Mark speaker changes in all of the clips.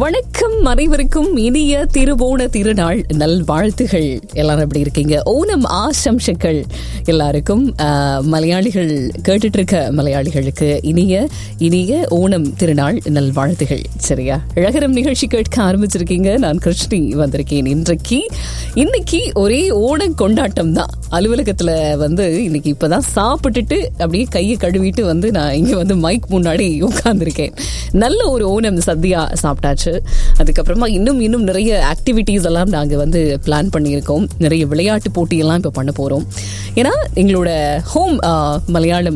Speaker 1: வணக்கம் அனைவருக்கும் இனிய திருவோண திருநாள் நல்வாழ்த்துகள் எல்லாரும் எப்படி இருக்கீங்க ஓணம் ஆசம்சங்கள் எல்லாருக்கும் ஆஹ், மலையாளிகள் கேட்டுட்டு இருக்க மலையாளிகளுக்கு இனிய இனிய ஓணம் திருநாள் நல்வாழ்த்துகள் சரியா அழகரம் நிகழ்ச்சி கேட்க ஆரம்பிச்சிருக்கீங்க நான் கிருஷ்ணி வந்திருக்கேன் இன்றைக்கு இன்னைக்கு ஒரே ஓணம் கொண்டாட்டம் தான் அலுவலகத்துல வந்து இன்னைக்கு இப்பதான் சாப்பிட்டுட்டு அப்படியே கையை கழுவிட்டு வந்து நான் இங்க வந்து மைக் முன்னாடி உட்கார்ந்துருக்கேன் நல்ல ஒரு ஓணம் சத்யா சாப்பிட்டாச்சு அதுக்கப்புறமா இன்னும் இன்னும் நிறைய ஆக்டிவிட்டீஸ் எல்லாம் நாங்க வந்து பிளான் பண்ணியிருக்கோம் நிறைய விளையாட்டு போட்டியெல்லாம் இப்போ பண்ண போறோம் ஏன்னா எங்களோட ஹோம் மலையாளம்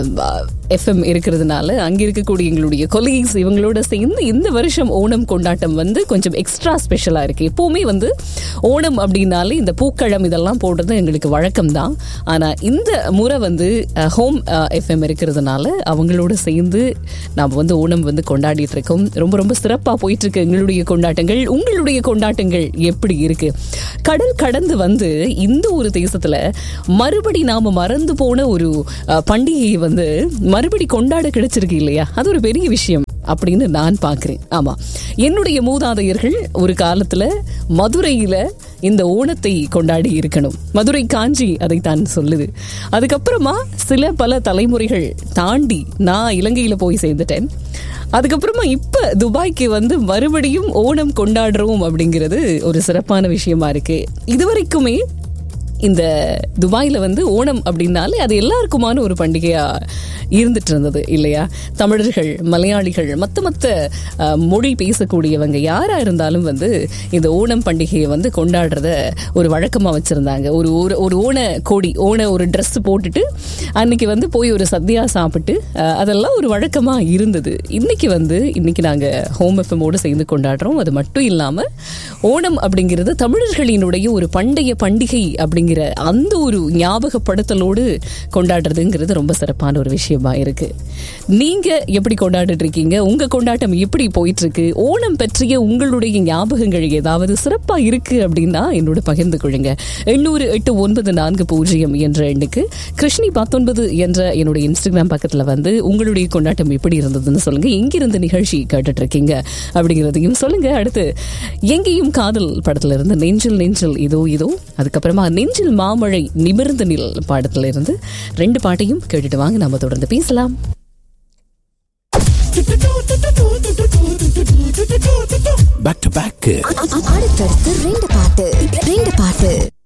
Speaker 1: எஃப்எம் இருக்கிறதுனால அங்க இருக்கக்கூடிய எங்களுடைய கொலீக்ஸ் இவங்களோட சேர்ந்து இந்த வருஷம் ஓணம் கொண்டாட்டம் வந்து கொஞ்சம் எக்ஸ்ட்ரா ஸ்பெஷலா இருக்கு எப்பவுமே வந்து ஓணம் அப்படின்னாலே இந்த பூக்களம் இதெல்லாம் போடுறது எங்களுக்கு வழக்கம் தான் ஆனா இந்த முறை வந்து ஹோம் எஃப்எம் இருக்கிறதுனால அவங்களோட சேர்ந்து நாம் வந்து ஓணம் வந்து கொண்டாடிட்டு இருக்கோம் ரொம்ப ரொம்ப சிறப்பா போயிட்டு இருக்கு எங்களுடைய கொண்டாட்டங்கள் உங்களுடைய கொண்டாட்டங்கள் எப்படி இருக்கு கடல் கடந்து வந்து இந்த ஒரு தேசத்துல மறுபடி நாம மறந்து போன ஒரு அஹ், பண்டிகையை வந்து மறுபடி கொண்டாட கிடைச்சிருக்கு இல்லையா அது ஒரு பெரிய விஷயம் அப்படின்னு நான் பார்க்கிறேன் ஆமா என்னுடைய மூதாதையர்கள் ஒரு காலத்துல மதுரையில இந்த ஓணத்தை கொண்டாடி இருக்கணும் மதுரை காஞ்சி அதைத்தான் சொல்லுது அதுக்கப்புறமா சில பல தலைமுறைகள் தாண்டி நான் இலங்கையில போய் சேர்ந்துட்டேன் அதுக்கப்புறமா இப்ப துபாய்க்கு வந்து மறுபடியும் ஓணம் கொண்டாடுறோம் அப்படிங்கிறது ஒரு சிறப்பான விஷயமா இருக்கு இதுவரைக்குமே இந்த துபாயில வந்து ஓணம் அப்படின்னாலே அது எல்லாருக்குமான ஒரு பண்டிகையா இருந்துட்டு இருந்தது இல்லையா தமிழர்கள் மலையாளிகள் மத்த மத்த அஹ், மொழி பேசக்கூடியவங்க யாரா இருந்தாலும் வந்து இந்த ஓணம் பண்டிகையை வந்து கொண்டாடுறத ஒரு வழக்கமா வச்சிருந்தாங்க ஒரு ஒரு ஒரு ஓண கோடி ஓண ஒரு Dress போட்டுட்டு அன்னைக்கு வந்து போய் ஒரு சத்யா சாப்பிட்டு அஹ், அதெல்லாம் ஒரு வழக்கமா இருந்தது இன்னைக்கு வந்து இன்னைக்கு நாங்க ஹோம் எஃப்எம்மோடு சேர்ந்து கொண்டாடுறோம் அது மட்டும் இல்லாம ஓணம் அப்படிங்கிறது தமிழர்களினுடைய ஒரு பண்டைய பண்டிகை அப்படிங்கிற அந்த ஒரு ஞாபகப்படுத்தலோடு கொண்டாடுறதுங்கிறது ரொம்ப சிறப்பான ஒரு விஷயமா இருக்கு நீங்க எப்படி கொண்டாடிட்டு இருக்கீங்க உங்க கொண்டாட்டம் எப்படி போயிட்டு இருக்கு ஓணம் பற்றிய உங்களுடைய ஞாபகங்கள் ஏதாவது சிறப்பா இருக்கு அப்படின்னா என்னோட பகிர்ந்து கொள்ளுங்க எண்ணூறு எட்டு ஒன்பது நான்கு பூஜ்ஜியம் என்ற எண்ணுக்கு கிருஷ்ணி பத்தொன்பது என்ற என்னுடைய இன்ஸ்டாகிராம் பக்கத்துல வந்து உங்களுடைய கொண்டாட்டம் எப்படி இருந்ததுன்னு சொல்லுங்க எங்கிருந்து நிகழ்ச்சி கேட்டுட்டு இருக்கீங்க அப்படிங்கிறதையும் சொல்லுங்க அடுத்து எங்கேயும் காதல் படத்துல இருந்து நெஞ்சில் நெஞ்சில் இதோ இதோ அதுக்கப்புறமா நெஞ்சில் மாமழை நிமிர்ந்து நில் பாடத்துல இருந்து ரெண்டு பாட்டையும் கேட்டுட்டு வாங்க நம்ம தொடர்ந்து பேசலாம்
Speaker 2: பேக் டு பேக்
Speaker 3: அடுத்தடுத்து ரெண்டு பாட்டு ரெண்டு பாட்டு